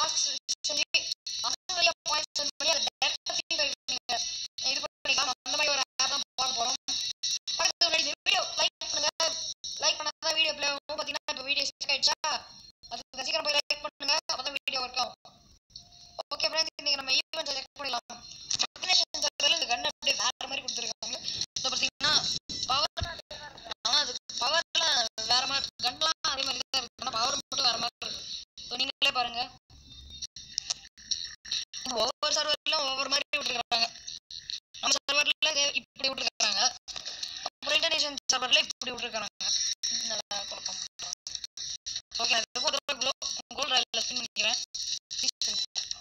Task செஞ்சு அந்த வழியா பாயிண்ட்ஸ் சென்ட் பண்ணி அதை டேரக்டா ஃப்ரீ ஃபயர் நீங்க இது பண்ணிக்கலாம் அந்த மாதிரி ஒரு ஆப் தான் பார்க்க போறோம் பார்க்கறதுக்கு முன்னாடி இந்த வீடியோ லைக் பண்ணுங்க லைக் பண்ணாதான் வீடியோ ப்ளே ஆகும் பாத்தீங்கன்னா இப்போ வீடியோ ஸ்டிக் ஆயிடுச்சா அதுக்கு சீக்கிரம் போய் லைக் பண்ணுங்க அப்பதான் வீடியோ ஒர்க் ஆகும் ஓகே ஃப்ரெண்ட்ஸ் இன்னைக்கு நம்ம ஈவெண்ட் செலக்ட் பண்ணிடலாம் டெஸ்டினேஷன் சர்வரில் இந்த கன் அப்படியே வேற மாதிரி கொடுத்துருக்காங்க இப்போ பார்த்தீங்கன்னா பவர் ஆனால் அது பவர்லாம் வேற மாதிரி கன்லாம் அதே மாதிரி தான் இருக்கு ஆனால் பவர் மட்டும் வேற மாதிரி இருக்கு ஸோ நீங்களே பாருங்க ஒவ்வொரு சர்வர்லையும் ஒவ்வொரு மாதிரி விட்டுருக்காங்க நம்ம சர்வர்ல இப்படி விட்டுருக்காங்க அப்புறம் இன்டர்நேஷனல் சர்வர்ல இப்படி விட்டுருக்காங்க நல்லா குழப்பம் ஓகே நான் இதுக்கு ஒரு தடவை க்ளோ கோல்ட் ராயில் ஸ்பின் பண்ணிக்கிறேன் Please spin.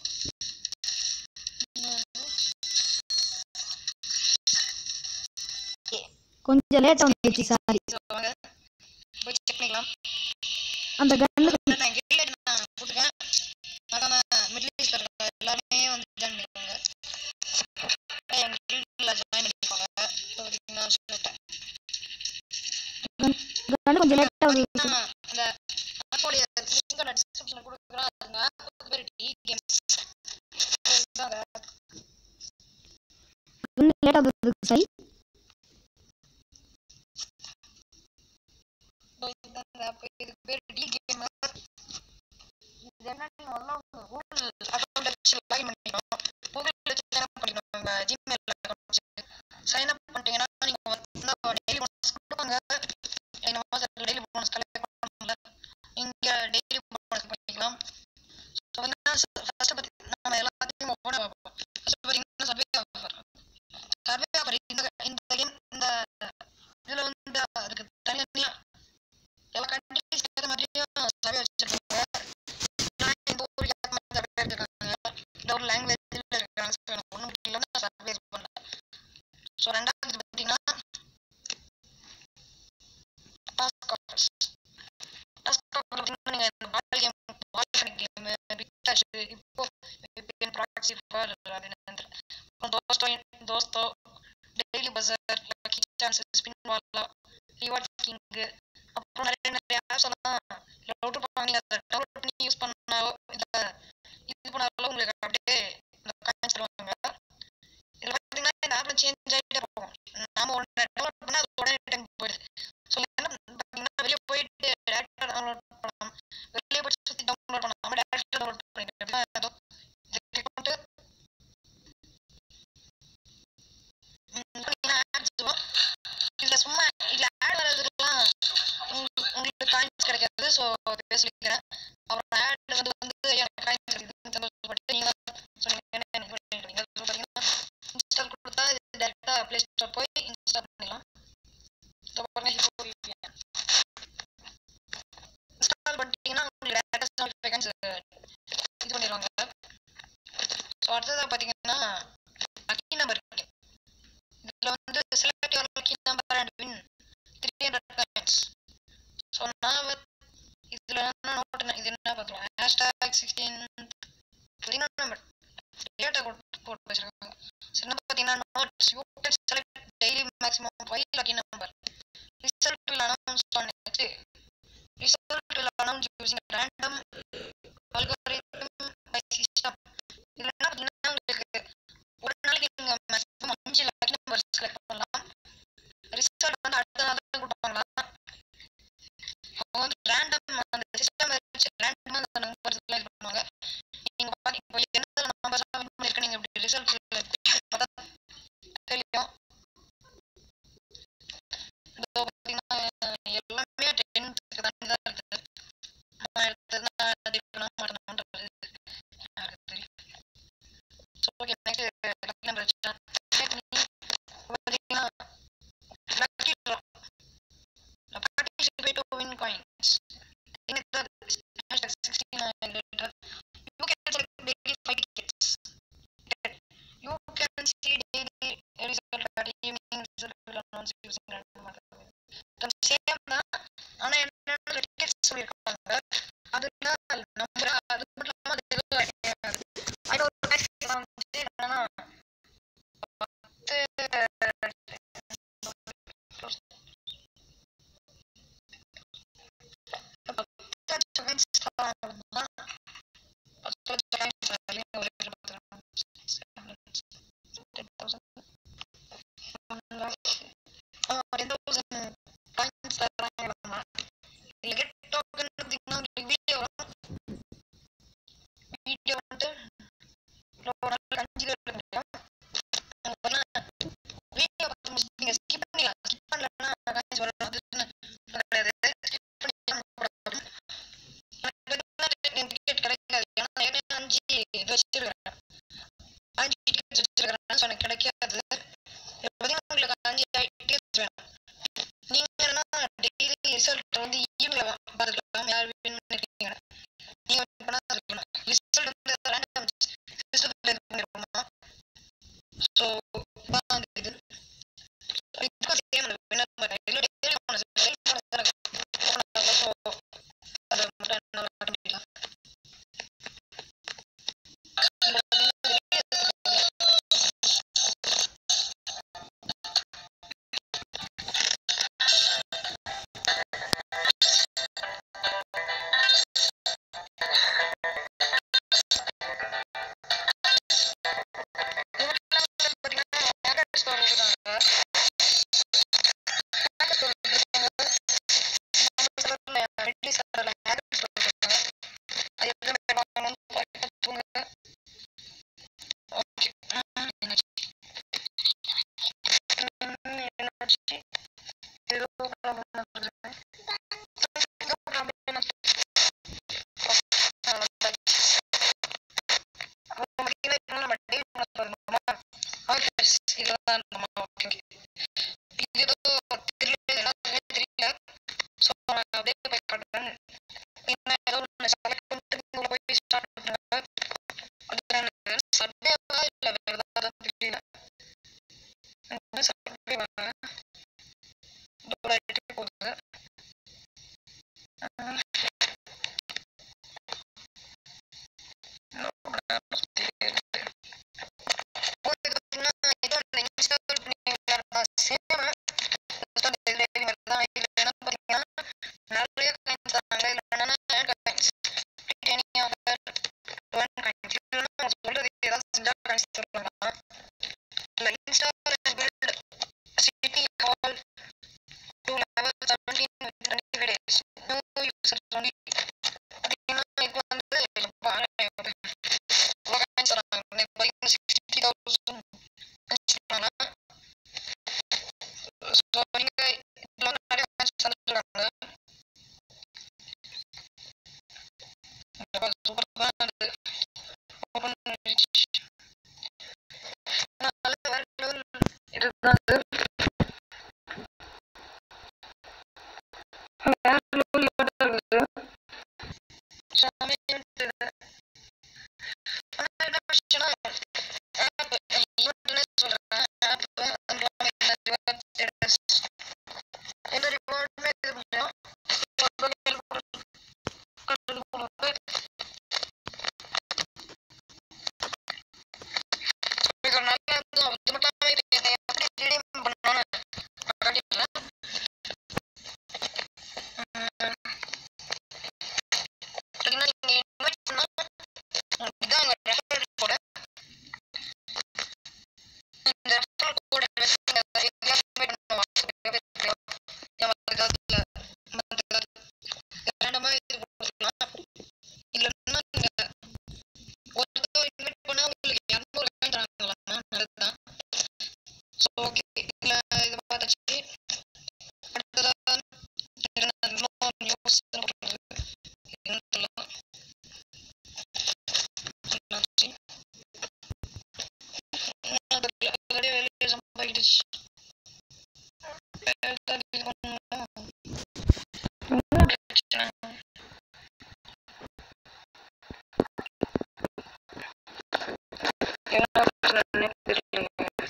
கொஞ்சம் லேட்டா வந்துச்சு சாரி So, வாங்க போய் செக் பண்ணிக்கலாம் அந்த கண்ணுக்கு நான் கிரில் நான் போட்டுருக்கேன் மறக்காம மிடில் ஈஸ்ட்ல இருக்க எல்லாருமே வந்து ஜாயின் பண்ணிக்கோங்க என் கிரில்ல ஜாயின் பண்ணிக்கோங்க ஸோ பார்த்தீங்கன்னா சொல்லிட்டேன் கண்ணு கொஞ்சம் லேட்டா வந்து பார்த்தீங்கன்னா இந்த ஆப்போடைய லிங்க் நான் டிஸ்கிரிப்ஷனில் கொடுக்குறேன் அந்த ஆப் பேர் டி கேம்ஸ் இதுதான் கண்ணு லேட்டா வந்ததுக்கு சாரி இதுதான் ஆப் இதுக்கு பேர் டி கேம் இது என்னன்னு நல்லா கூகுள் அக்கௌண்ட் வச்சு லாகின் பண்ணிக்கணும் கூகுள் வச்சு சைன் அப் பண்ணிக்கணும் உங்கள் ஜிமெயில் அக்கௌண்ட் வச்சு சைன் அப் பண்ணிட்டீங்கன்னா நீங்கள் வந்து டெய்லி போனஸ் கொடுப்பாங்க இந்த மாதம் டெய்லி போனஸ் கலெக்ட் பண்ணல இங்கே டெய்லி போனஸ் பண்ணிக்கலாம் ஸோ பார்த்தீங்கன்னா ஃபஸ்ட்டு பற்றி நம்ம எல்லாத்தையும் ஓப்பனாக பார்ப்போம் ஃபஸ்ட்டு பார்த்தீங்கன்னா சர்வே ஆஃபர் சர்வே ஆஃபர் இந்த இந்த கேம் இந்த இதில் வந்து அதுக்கு தனித்தனியாக எல்லா கண்ட்ரிஸ் ஏற்ற மாதிரியும் சர்வே வச்சுருக்காங்க நான் இந்த ஊருக்கு ஏற்ற மாதிரி சர்வே எடுத்துருக்காங்க இந்த ஒரு லாங்குவேஜில் இருக்காங்க ஸோ எனக்கு ஒன்றும் இல்லைன்னா நான் சர்வே பண்ணல ஸோ ரெண்டாவது பார்த்தீங்கன்னா டாஸ்க் ஆஃபர்ஸ் டாஸ்க் ஆஃபர் பார்த்தீங்கன்னா நீங்கள் இந்த ball game ball connect game big touch இப்போ விபிஎன் ப்ராக்ஸி ஃபார் அப்புறம் தோஸ்தோ தோஸ்தோ daily buzzer lucky chance spin வாலா ரிவார்ட் கிங்கு அப்புறம் நிறைய நிறைய ஆப்ஸ் எல்லாம் டவுட் பண்ணி நீங்கள் அதை டவுன்லோட் பண்ணி யூஸ் பண்ணாலோ இல்லை இது பண்ணாலோ உங்களுக்கு அப்படியே காமிச்சு தருவாங்க இதில் பார்த்தீங்கன்னா இந்த ஆப்ல சேஞ்ச் ஆகிட்டே போகும் நாம ஒன்று டவுன்லோட் பண்ணால் அது உடனே டைம் போயிடுது ஸோ என்ன பார்த்தீங்கன்னா வெளியே போயிட்டு டேரக்டாக டவுன்லோட் பண்ணலாம் வெளியே போய் சுற்றி டவுன்லோட் பண்ணாமல் டேரக்டாக டவுன்லோட் பண்ணிக்கலாம் ஏதோ இதுக்கு போட்டு இதில் சும்மா இதில் ஆட் வர்றதுக்கெல்லாம் உங்களுக்கு உங்களுக்கு காயின்ஸ் கிடைக்காது ஸோ பேசிக்கிறேன் அப்புறம் ஆட் வந்து வந்து எனக்கு காயின்ஸ் கிடைக்குதுன்னு சந்தோஷப்பட்டு நீங்கள் சொன்னீங்க எனக்கு பண்ணிடுறீங்க ஸோ பார்த்தீங்கன்னா இன்ஸ்டால் கொடுத்தா இது டேரெக்டாக ப்ளே ஸ்டோர் போய் இன்ஸ்டால் பண்ணிடலாம் ஸோ பாருங்க இப்போ இன்ஸ்டால் பண்ணிட்டீங்கன்னா உங்களுக்கு டேரக்டாக செவன்டி செகண்ட்ஸ் இது பண்ணிடுவாங்க ஸோ அடுத்ததாக பார்த்தீங்கன்னா லக்கி நம்பர் இருக்கு இதில் வந்து select your lucky number and win three hundred coins so நான் வந்து இதில் என்ன நோட் இது என்ன பார்க்கலாம் ஹேஷ்டாக் சிக்ஸ்டீன் நம்ம டேட்டா போட்டு வச்சிருக்காங்க ஸோ என்ன பார்த்தீங்கன்னா notes you can select daily maximum five lucky number result will announce on next result will announce using random algorithm by system இதில் என்ன பார்த்தீங்கன்னா உங்களுக்கு ஒரு நாளைக்கு நீங்கள் மேக்ஸிமம் அஞ்சு லக்கி நம்பர் செலக்ட் பண்ணலாம் ரிசல்ட் வந்து அடுத்த நாள் தான் கொடுப்பாங்களா அவங்க வந்து ரேண்டம் அந்த சிஸ்டம் வச்சு ரேண்டமாக அந்த நம்பர்ஸ் எல்லாம் இது பண்ணுவாங்க நீங்கள் பாருங்க இப்போ எந்த நம்பர்ஸ் வின் பண்ணியிருக்க நீங்கள் இப்படி ரிசல்ட் பார்த்தா தெரியும் இதோ பார்த்தீங்கன்னா எல்லாமே டென்த்துக்கு தான் தான் இருக்குது நான் எடுத்ததுன்னா அது பண்ண மாட்டேன்ன்றது எனக்கு தெரியும் so okay next lucky number வச்சுட்டேன் பார்த்தீங்கன்னா lucky draw participate to win coins. In the hashtag 69 later, you can select daily five tickets. You can see daily result at evening result will announce using random method. Then same தான் ஆனா என்ன tickets சொல்லியிருக்காங்க அதுனா number அது மட்டும் இல்லாம அது எதுவும் அது ஒரு வந்து என்னன்னா இது வச்சிருக்கிறேன் அஞ்சு டிக்கெட்ஸ் வச்சிருக்கிறேன் ஸோ எனக்கு கிடைக்காது இப்போ பார்த்தீங்கன்னா உங்களுக்கு அஞ்சு டிக்கெட்ஸ் வேணும் நீங்க என்ன டெய்லி ரிசல்ட் வந்து ஈவினிங்ல பார்த்துக்கலாம் யார் வின் பண்ணிருக்கீங்க நீங்க win பண்ணா இருக்கணும் ரிசல்ட் வந்து ரேண்டம் சிஸ்டத்துல இது பண்ணிருப்போமா ஸோ இது இதுக்கும் சேம் வின்னர் பண்ணேன் இல்லை டெய்லி ஒன்று செல் பண்ண தரேன் ஸோ அதை மட்டும் என்ன பண்ணிக்கலாம் இதுதான் நம்ம ஓகே இது ஏதோ தெரியல எல்லாருக்குமே தெரியல ஸோ நான் அப்படியே போய் காட்டுறேன் என்ன ஏதோ ஒன்று செலக்ட் பண்ணிட்டு உள்ள போய் ஸ்டார்ட் பண்ணுங்க அதுதான் எனக்கு சர்வேவா இல்லை வேற ஏதாவது தெரியல என்ன சர்வேவா இதோட எடுத்து போகுது ஆஹ். இதோட தெரியல. ஓ, இது பார்த்தீங்கன்னா ஏதோ அந்த install பண்ணி விளையாடுறதா? same. Install இதுல இது மாதிரி தான். இதுல என்ன பார்த்தீங்கன்னா, நிறைய coins தராங்க. இதுல என்னன்னா coins. Titanium offer, one coins. இதுல நான் சொல்றது ஏதாவது செஞ்சா coins தருவாங்க. இதுல install and build city hall to level 17 with 25 days. New users only. பார்த்தீங்கன்னா இது வந்து ரொம்ப ஆழம் இவ்வளோ coins தராங்க. இப்போ பார்த்தீங்கன்னா 60,000 வச்சிருக்காங்க. So, நீங்க இதுல வந்து நிறைய coins தந்துருக்காங்க. சூப்பர் தான் அது ஓப்பன் நல்ல வேற லெவல் இதுதான் அது வேற லெவல் இருக்குது செமையா இருக்குது ஆனா என்ன விஷயம்னா ஆப் ஈவெண்ட்னே சொல்றேன் ஆப் அந்த ரிவார்ட் ஸ்டேட்டஸ் எந்த ரிவார்டுமே இது முடியும் இது ஒரு நல்ல இது அது மட்டும் இல்லாம இது இதை எப்படி redeem பண்ணணும்னு நான் காட்டிடுறேன். உம் பார்த்தீங்கன்னா நீங்க invite பண்ணா உங்களுக்கு இதான் உங்க referral code. இந்த referral code வச்சு நீங்க எங்கேயாவது invite பண்ணலாம். எங்கேயாவது ஏதாவது ஏதாவது மத்த ஏதாவது random ஆ இது கொடுக்கலாம். இதுல என்ன நீங்க ஒருத்தர் இன்வைட் பண்ணா உங்களுக்கு இரநூறு காயின் தராங்களாமா நல்லதுதான் ஸோ ஓகே இதில் இது பார்த்தாச்சு அடுத்ததா என்ன இன்னும் நியூஸ் என்ன சொல்லலாம் என்னாச்சு ஆல்ரெடி வெளியே சம்பாதிச்சு ஏதாவது இது பண்ணணுமா? என்ன பிரச்சனை என்ன பிரச்சனைன்னு தெரியல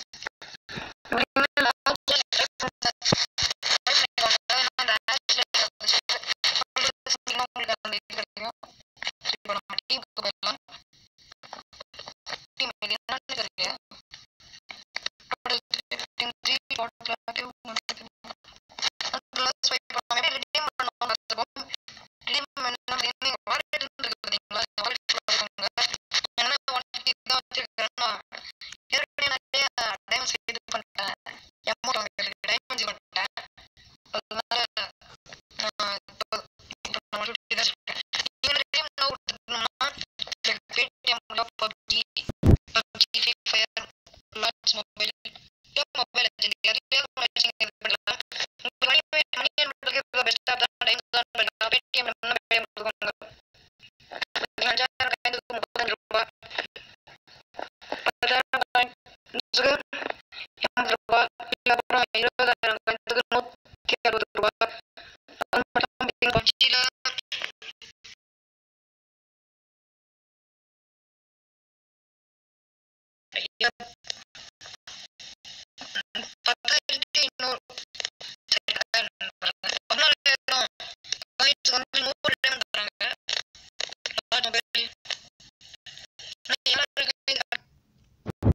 ஏற்கனவே நிறைய டைம்ஸ் இது பண்ணிட்டேன் எமௌண்ட் வாங்கிருக்கு டைமண்ட்ஸ் பண்ணிட்டேன் அதனால நான் இப்போ இப்போ நான் ஃபிஃப்டி தான் இருக்கேன் நீங்கள் டைம் என்ன கொடுத்துருக்கணும்னா பேடிஎம்ல PUBG PUBG free fire lots mobile mobile எல்லாத்தையும் வச்சுங்க இது பண்ணலாம் உங்களுக்கு மணி மணி பண்ணுறதுக்கு பெஸ்ட்டாக தான் டைம் தான் பண்ணலாம் பேடிஎம் என்ன பேடிஎம் கொடுக்குறாங்க அஞ்சாயிரம் கைந்துக்கு முப்பத்தஞ்சு ரூபாய் காயின்ஸுக்கு எண்பது ரூபாய் இல்லை அப்புறம் இருபதாயிரம் காயின்ஸுக்கு நூற்றி அறுபது ரூபாய் அது மட்டும் பார்த்தீங்கன்னா பப்ஜியில் பத்தாயிரத்தி ஐநூறு சரி, பதினாலாயிரம் காயின்ஸ் வந்து நூறு டைம் தராங்க லார்ஜ் மொபைல் ஆனால் எல்லாருக்கும் இது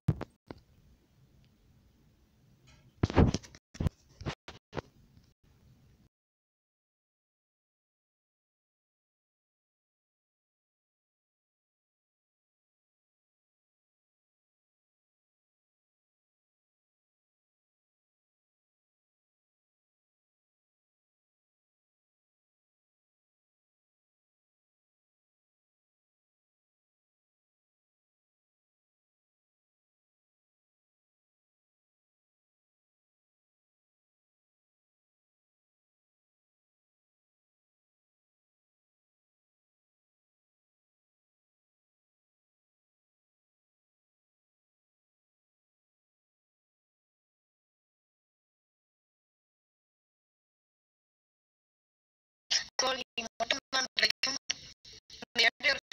கோழி மட்டும்தான் கிடைக்கும் இந்த இடத்துல